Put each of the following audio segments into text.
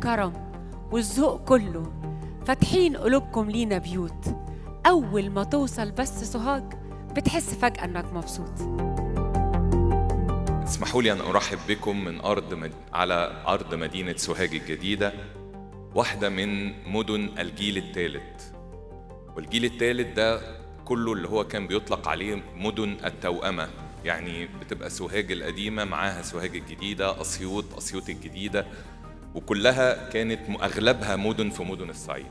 والكرم والذوق كله فاتحين قلوبكم لينا بيوت أول ما توصل بس سوهاج بتحس فجأة إنك مبسوط اسمحوا لي أن أرحب بكم من أرض مد... على أرض مدينة سوهاج الجديدة واحدة من مدن الجيل الثالث والجيل الثالث ده كله اللي هو كان بيطلق عليه مدن التوأمة يعني بتبقى سوهاج القديمة معاها سوهاج الجديدة أسيوط أسيوط الجديدة وكلها كانت أغلبها مدن في مدن الصعيد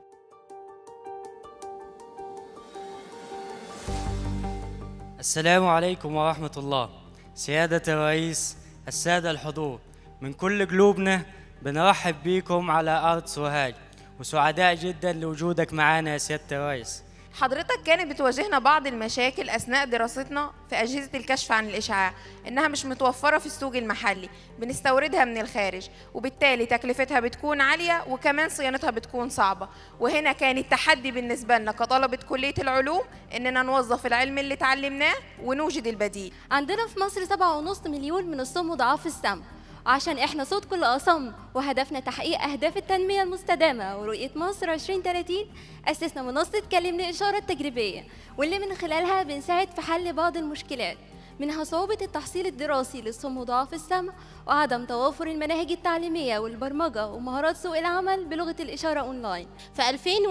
السلام عليكم ورحمة الله سيادة الرئيس السادة الحضور من كل قلوبنا بنرحب بيكم على أرض سوهاج وسعداء جدا لوجودك معنا يا سيادة الرئيس حضرتك كانت بتواجهنا بعض المشاكل أثناء دراستنا في أجهزة الكشف عن الإشعاع إنها مش متوفرة في السوق المحلي بنستوردها من الخارج وبالتالي تكلفتها بتكون عالية وكمان صيانتها بتكون صعبة وهنا كان التحدي بالنسبة لنا كطلبة كلية العلوم إننا نوظف العلم اللي اتعلمناه ونوجد البديل عندنا في مصر سبعة ونص مليون من الصم وضعاف السمع وعشان احنا صوت كل أصم وهدفنا تحقيق أهداف التنمية المستدامة ورؤية مصر 2030 أسسنا منصة كلمني إشارة تجريبية واللي من خلالها بنساعد في حل بعض المشكلات منها صعوبة التحصيل الدراسي للصم وضعاف السمع وعدم توافر المناهج التعليمية والبرمجة ومهارات سوق العمل بلغة الإشارة أونلاين في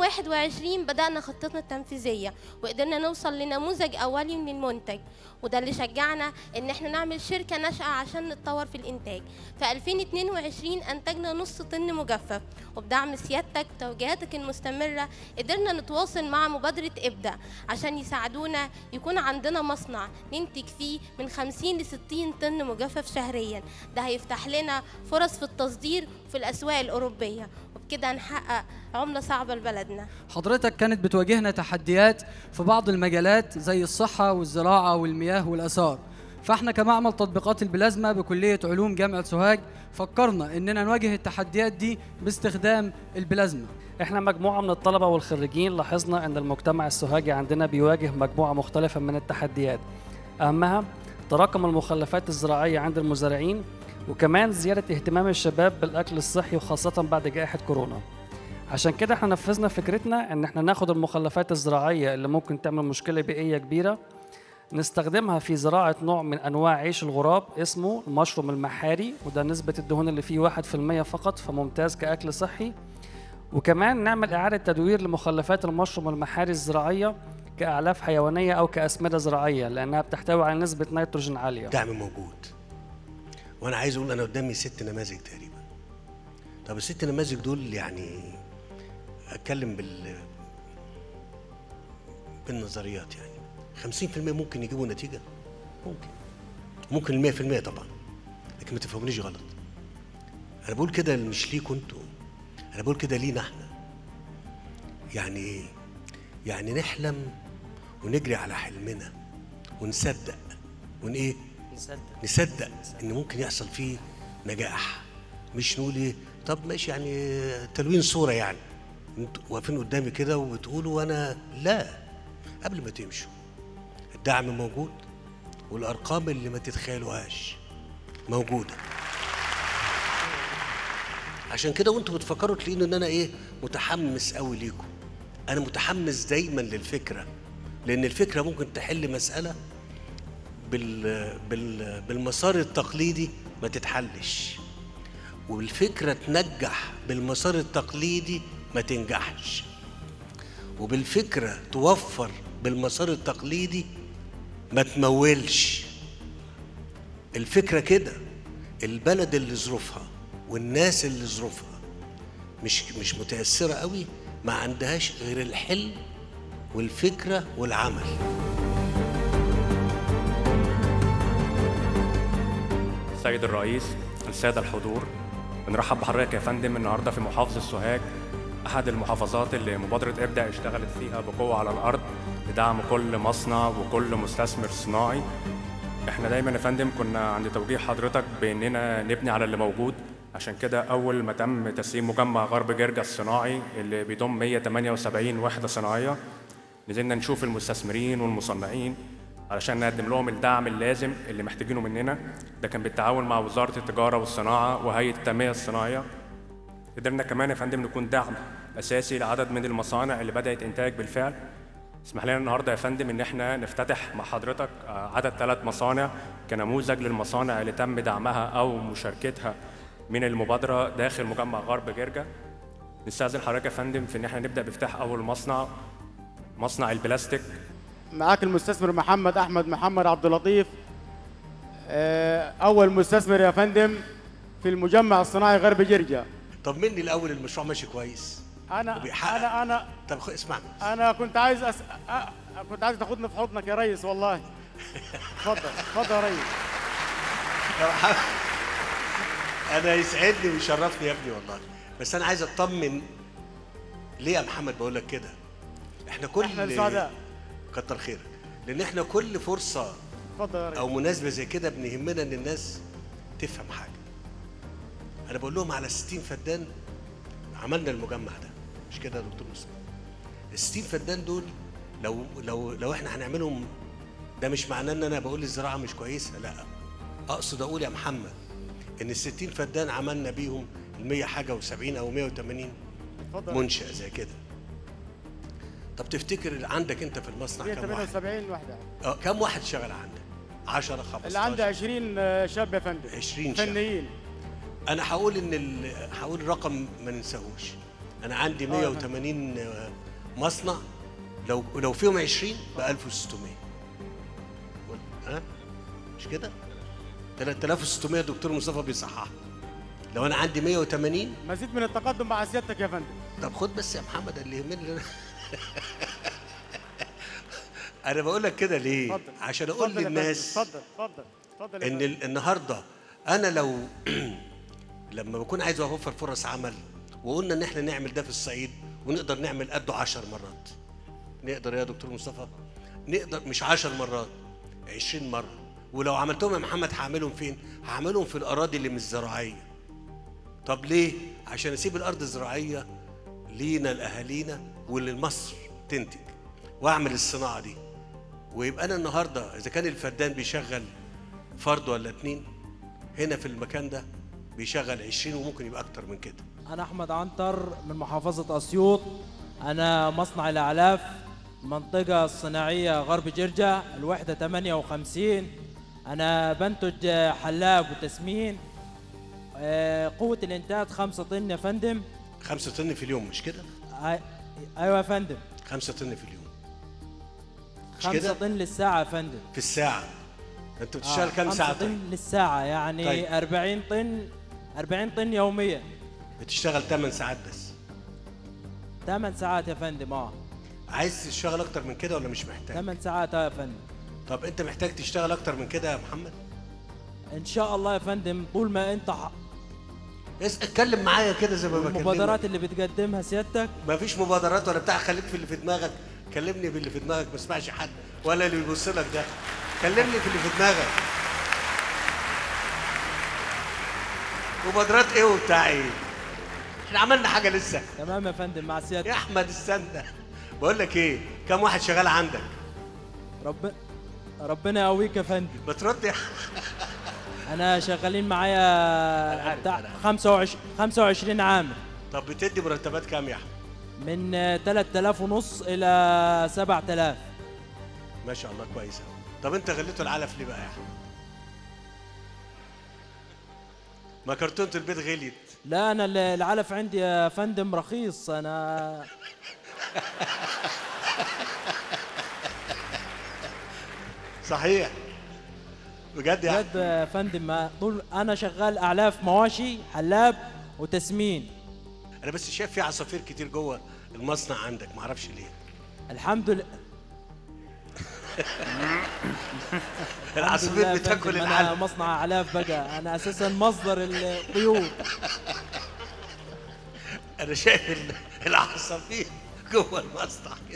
2021 بدأنا خطتنا التنفيذية وقدرنا نوصل لنموذج أولي من المنتج وده اللي شجعنا إن احنا نعمل شركة ناشئة عشان نتطور في الإنتاج في 2022 أنتجنا نص طن مجفف وبدعم سيادتك وتوجيهاتك المستمرة قدرنا نتواصل مع مبادرة إبدأ عشان يساعدونا يكون عندنا مصنع ننتج فيه من 50 ل 60 طن مجفف شهريا ده هيفتح لنا فرص في التصدير في الأسواق الأوروبية وبكده هنحقق عملة صعبة لبلدنا حضرتك كانت بتواجهنا تحديات في بعض المجالات زي الصحة والزراعة والمياه والآثار فاحنا كمعمل تطبيقات البلازما بكلية علوم جامعة سوهاج فكرنا اننا نواجه التحديات دي باستخدام البلازما احنا مجموعة من الطلبة والخريجين لاحظنا ان المجتمع السوهاجي عندنا بيواجه مجموعة مختلفة من التحديات اهمها تراكم المخلفات الزراعية عند المزارعين وكمان زيادة اهتمام الشباب بالأكل الصحي وخاصة بعد جائحة كورونا عشان كده احنا نفذنا فكرتنا ان احنا ناخد المخلفات الزراعية اللي ممكن تعمل مشكلة بيئية كبيرة نستخدمها في زراعة نوع من أنواع عيش الغراب اسمه المشروم المحاري وده نسبة الدهون اللي فيه واحد في المية فقط فممتاز كأكل صحي وكمان نعمل إعادة تدوير لمخلفات المشروم المحاري الزراعية كأعلاف حيوانية أو كأسمدة زراعية لأنها بتحتوي على نسبة نيتروجين عالية دعم موجود وانا عايز اقول انا قدامي ست نماذج تقريبا طب الست نماذج دول يعني اتكلم بال بالنظريات يعني 50% ممكن يجيبوا نتيجه ممكن ممكن ال 100% طبعا لكن ما تفهمونيش غلط انا بقول كده مش ليكوا انتوا انا بقول كده لينا احنا يعني ايه يعني نحلم ونجري على حلمنا ونصدق ون ايه نصدق نصدق ان ممكن يحصل فيه نجاح مش نقول ايه طب ماشي يعني تلوين صوره يعني انتوا واقفين قدامي كده وبتقولوا وانا لا قبل ما تمشوا الدعم موجود والارقام اللي ما تتخيلوهاش موجوده عشان كده وانتوا بتفكروا تلاقيني ان انا ايه متحمس قوي ليكم انا متحمس دايما للفكره لان الفكره ممكن تحل مساله بال بال بالمسار التقليدي ما تتحلش والفكرة تنجح بالمسار التقليدي ما تنجحش وبالفكرة توفر بالمسار التقليدي ما تمولش الفكرة كده البلد اللي ظروفها والناس اللي ظروفها مش مش متأثرة قوي ما عندهاش غير الحلم والفكرة والعمل السيد الرئيس السادة الحضور بنرحب بحضرتك يا فندم النهارده في محافظة سوهاج أحد المحافظات اللي مبادرة إبدأ اشتغلت فيها بقوة على الأرض لدعم كل مصنع وكل مستثمر صناعي احنا دايما يا فندم كنا عند توجيه حضرتك باننا نبني على اللي موجود عشان كده اول ما تم تسليم مجمع غرب جرجا الصناعي اللي بيضم 178 وحده صناعيه نزلنا نشوف المستثمرين والمصنعين علشان نقدم لهم الدعم اللازم اللي محتاجينه مننا ده كان بالتعاون مع وزاره التجاره والصناعه وهيئه التنميه الصناعيه قدرنا كمان يا فندم نكون دعم اساسي لعدد من المصانع اللي بدات انتاج بالفعل اسمح لنا النهارده يا فندم ان احنا نفتتح مع حضرتك آه، عدد ثلاث مصانع كنموذج للمصانع اللي تم دعمها او مشاركتها من المبادره داخل مجمع غرب جرجا نستاذن حضرتك يا فندم في ان احنا نبدا بافتتاح اول مصنع مصنع البلاستيك معاك المستثمر محمد احمد محمد عبد اللطيف آه، اول مستثمر يا فندم في المجمع الصناعي غرب جرجا طمني الاول المشروع ماشي كويس انا وبيحقق. انا انا طب خ- اسمعني انا كنت عايز أس... أ... كنت عايز تاخدني في حضنك يا ريس والله اتفضل اتفضل يا ريس يا محمد، انا يسعدني ويشرفني يا ابني والله بس انا عايز اطمن ليه يا محمد بقول لك كده احنا كل احنا السعداء كتر خيرك لان احنا كل فرصه اتفضل يا ريس او مناسبه زي كده بنهمنا ان الناس تفهم حاجه انا بقول لهم على 60 فدان عملنا المجمع ده مش كده يا دكتور مصطفى ال 60 فدان دول لو لو لو احنا هنعملهم ده مش معناه ان انا بقول الزراعه مش كويسه لا اقصد اقول يا محمد ان ال 60 فدان عملنا بيهم ال 100 حاجه و70 او 180 اتفضل منشأ زي كده طب تفتكر عندك انت في المصنع كم واحد 178 وحده اه كم واحد شغال عندك 10 15 اللي عنده 20 آه، شاب يا فندم 20 شاب. فنيين انا هقول ان ال... هقول رقم ما ننساهوش انا عندي آه، 180 مصنع لو لو فيهم 20 ب 1600 ها مش كده 3600 دكتور مصطفى بيصحح لو انا عندي 180 مزيد من التقدم مع سيادتك يا فندم طب خد بس يا محمد اللي يهمني أنا. انا بقول لك كده ليه اتفضل عشان اقول اتفضل يا فندم، للناس اتفضل اتفضل اتفضل يا ان فندم. ال- النهارده انا لو لما بكون عايز اوفر فرص عمل وقلنا ان احنا نعمل ده في الصعيد ونقدر نعمل قده 10 مرات نقدر يا دكتور مصطفى نقدر مش 10 مرات 20 مره ولو عملتهم يا محمد هعملهم فين هعملهم في الاراضي اللي مش زراعيه طب ليه عشان اسيب الارض الزراعيه لينا لاهالينا ولمصر تنتج واعمل الصناعه دي ويبقى انا النهارده اذا كان الفدان بيشغل فرد ولا اتنين هنا في المكان ده بيشغل 20 وممكن يبقى اكتر من كده أنا أحمد عنتر من محافظة أسيوط أنا مصنع الأعلاف المنطقة الصناعية غرب جرجا الوحدة 58 أنا بنتج حلاب وتسمين آه، قوة الإنتاج 5 طن يا فندم خمسة طن في اليوم مش كده؟ آي- أيوة يا فندم خمسة طن في اليوم مش 5 كده؟ طن للساعة يا فندم في الساعة انت بتشتغل كام خمسة ساعة طن طيب؟ للساعة يعني طيب. 40 طن 40 طن يوميا بتشتغل 8 ساعات بس 8 ساعات يا فندم اه عايز تشتغل اكتر من كده ولا مش محتاج؟ 8 ساعات آه يا فندم طب انت محتاج تشتغل اكتر من كده يا محمد؟ ان شاء الله يا فندم طول ما انت ح- اس- اتكلم معايا كده زي ما بكلمك المبادرات اللي بتقدمها سيادتك مفيش مبادرات ولا بتاع خليك في اللي في دماغك كلمني باللي في دماغك ما اسمعش حد ولا اللي بيبص لك ده كلمني في اللي في دماغك مبادرات ايه وبتاع ايه احنا عملنا حاجه لسه تمام يا فندم مع سيادتك يا احمد استنى بقول لك ايه كم واحد شغال عندك رب ربنا يقويك يا فندم بترد يا انا شغالين معايا بتاع 25 25 عامل طب بتدي مرتبات كام يا احمد من آه، 3000 ونص الى 7000 ما شاء الله كويس أوي. طب انت غليته العلف ليه بقى يا احمد ما كرتونه البيت غليت لا انا ال- العلف عندي يا فندم رخيص انا صحيح بجد يا بجد يا فندم ما- طول انا شغال اعلاف مواشي حلاب وتسمين انا بس شايف في عصافير كتير جوه المصنع عندك ما اعرفش ليه الحمد لله العصافير الحمد لله يا بتاكل فندم، انا العلف مصنع اعلاف بقى انا اساسا مصدر الطيور انا شايف ال- العصافير جوه المصنع كده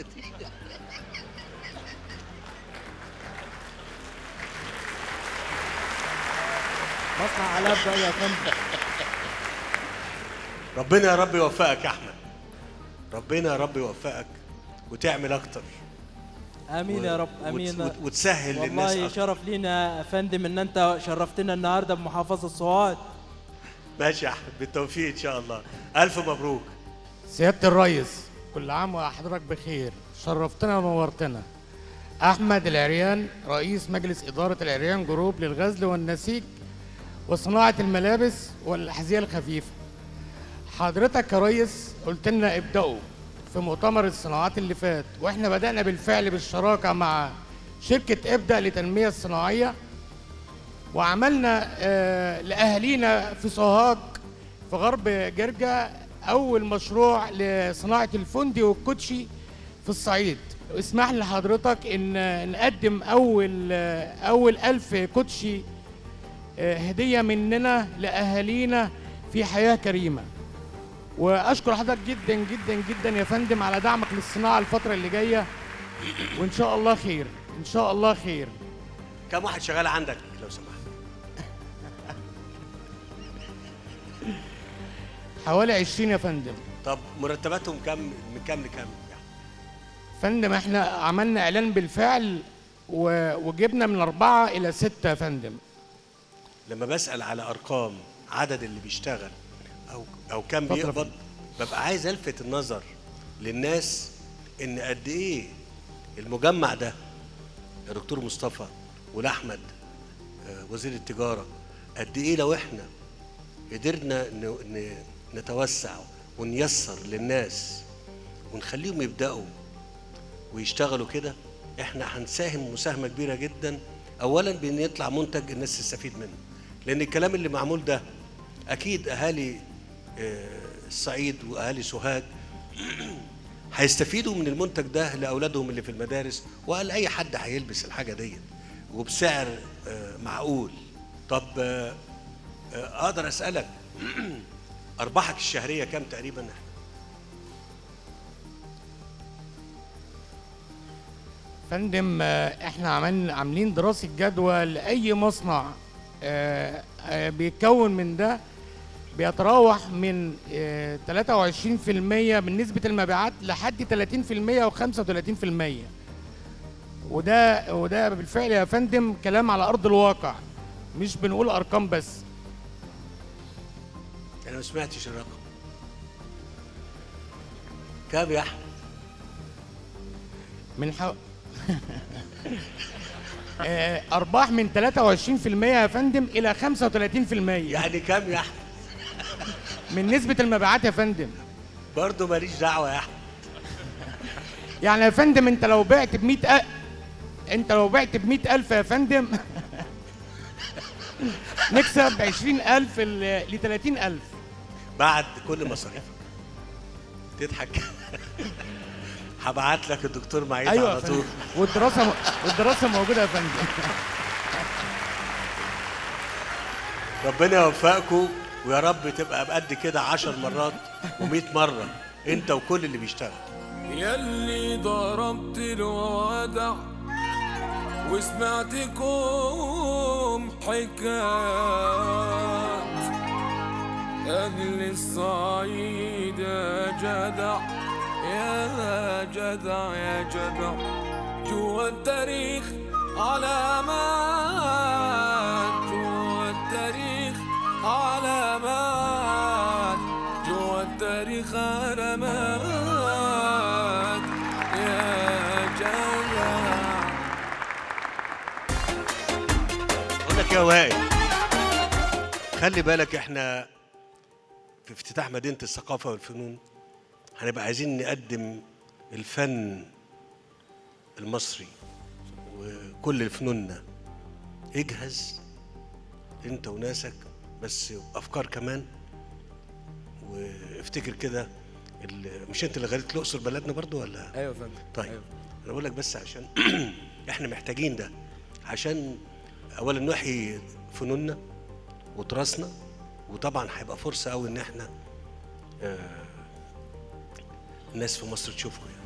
مصنع اعلاف بقى يا فندم ربنا يا رب يوفقك يا احمد ربنا يا رب يوفقك وتعمل اكتر امين يا رب وت- امين وت- وتسهل للناس والله أكتر. شرف لينا يا فندم ان انت شرفتنا النهارده بمحافظه سوهاج ماشي يا احمد بالتوفيق ان شاء الله الف مبروك سيادة الريس كل عام وحضرتك بخير شرفتنا ونورتنا أحمد العريان رئيس مجلس إدارة العريان جروب للغزل والنسيج وصناعة الملابس والأحذية الخفيفة حضرتك يا ريس قلت لنا ابدأوا في مؤتمر الصناعات اللي فات واحنا بدأنا بالفعل بالشراكة مع شركة ابدأ للتنمية الصناعية وعملنا آه، لأهالينا في سوهاج في غرب جرجا أول مشروع لصناعة الفندي والكوتشي في الصعيد اسمح لي لحضرتك إن نقدم أول آه، أول ألف كوتشي آه، هدية مننا لأهالينا في حياة كريمة وأشكر حضرتك جدا جدا جدا يا فندم على دعمك للصناعة الفترة اللي جاية وإن شاء الله خير إن شاء الله خير كم واحد شغال عندك لو سمحت حوالي 20 يا فندم طب مرتباتهم كم من كام لكام فندم احنا عملنا اعلان بالفعل و... وجبنا من أربعة إلى ستة يا فندم لما بسأل على أرقام عدد اللي بيشتغل أو أو كم اتفضل يا بيقبض ببقى عايز ألفت النظر للناس إن قد إيه المجمع ده يا دكتور مصطفى والأحمد آه، وزير التجارة قد إيه لو إحنا قدرنا ن- ن- نتوسع ونيسر للناس ونخليهم يبدأوا ويشتغلوا كده احنا هنساهم مساهمة كبيرة جدا أولا بأن يطلع منتج الناس تستفيد منه لأن الكلام اللي معمول ده أكيد أهالي آه، الصعيد وأهالي سوهاج هيستفيدوا من المنتج ده لأولادهم اللي في المدارس وقال أي حد هيلبس الحاجة دي وبسعر آه، معقول طب آه، آه، أقدر أسألك أرباحك الشهرية كام تقريبا فندم آه، احنا عملنا عاملين دراسة جدوى لأي مصنع آه، آه، بيتكون من ده بيتراوح من آه، 23% من نسبة المبيعات لحد 30% و35% وده وده بالفعل يا فندم كلام على أرض الواقع مش بنقول أرقام بس أنا ما سمعتش الرقم كام يا أحمد؟ من حو... آه، أرباح من 23% يا فندم إلى 35% يعني كام يا أحمد؟ من نسبة المبيعات يا فندم برضه ماليش دعوة يا أحمد يعني يا فندم أنت لو بعت ب 100 أ... أنت لو بعت ب 100000 يا فندم نكسب 20000 ل 30000 بعد كل مصاريفك تضحك هبعت لك الدكتور معيد أيوة يا على فندم طول والدراسة والدراسة موجودة يا فندم ربنا يوفقكم ويا رب تبقى بقد كده عشر مرات و100 مرة انت وكل اللي بيشتغل يلي ضربت الوضع وسمعتكم حكايات أهل الصعيد يا جدع يا جدع يا جدع جوا التاريخ علامات جوا التاريخ علامات جوا التاريخ علامات يا جدع اقول لك يا وائل خلي بالك احنا في افتتاح مدينة الثقافة والفنون هنبقى عايزين نقدم الفن المصري وكل فنوننا اجهز انت وناسك بس افكار كمان وافتكر كده ال- مش انت اللي غيرت الاقصر بلدنا برضو ولا ايوه يا فندم طيب أيوة. انا بقول لك بس عشان احنا محتاجين ده عشان اولا نحيي فنوننا وتراثنا وطبعا هيبقى فرصه قوي ان احنا آه، الناس في مصر تشوفكم يعني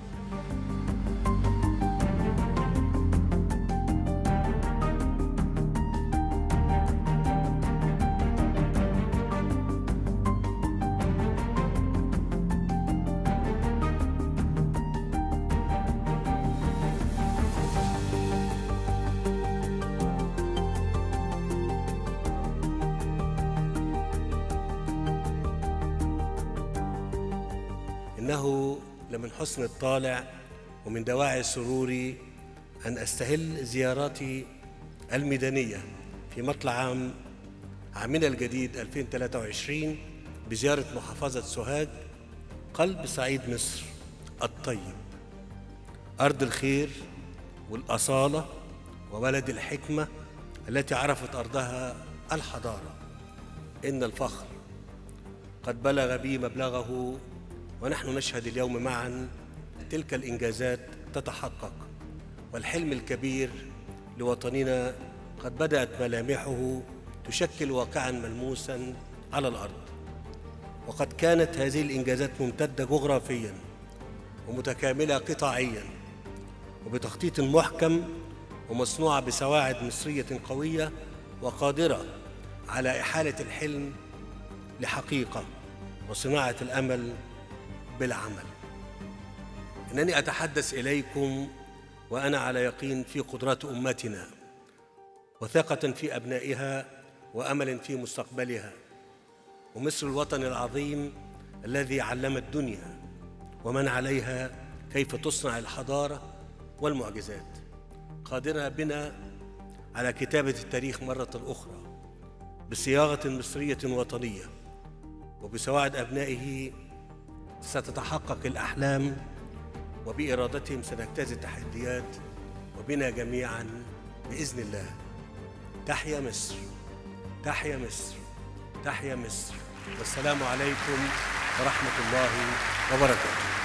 لمن حسن الطالع ومن دواعي سروري أن أستهل زياراتي الميدانية في مطلع عام عامنا الجديد 2023 بزيارة محافظة سوهاج قلب صعيد مصر الطيب أرض الخير والأصالة وبلد الحكمة التي عرفت أرضها الحضارة إن الفخر قد بلغ بي مبلغه ونحن نشهد اليوم معا تلك الإنجازات تتحقق والحلم الكبير لوطننا قد بدأت ملامحه تشكل واقعا ملموسا على الأرض وقد كانت هذه الإنجازات ممتدة جغرافيا ومتكاملة قطاعيا وبتخطيط محكم ومصنوعة بسواعد مصرية قوية وقادرة على إحالة الحلم لحقيقة وصناعة الأمل بالعمل إنني أتحدث إليكم وأنا على يقين في قدرات أمتنا وثقة في أبنائها وأمل في مستقبلها ومصر الوطن العظيم الذي علم الدنيا ومن عليها كيف تصنع الحضارة والمعجزات قادرة بنا على كتابة التاريخ مرة أخرى بصياغة مصرية وطنية وبسواعد أبنائه ستتحقق الأحلام وبإرادتهم سنجتاز التحديات وبنا جميعا بإذن الله تحيا مصر تحيا مصر تحيا مصر والسلام عليكم ورحمة الله وبركاته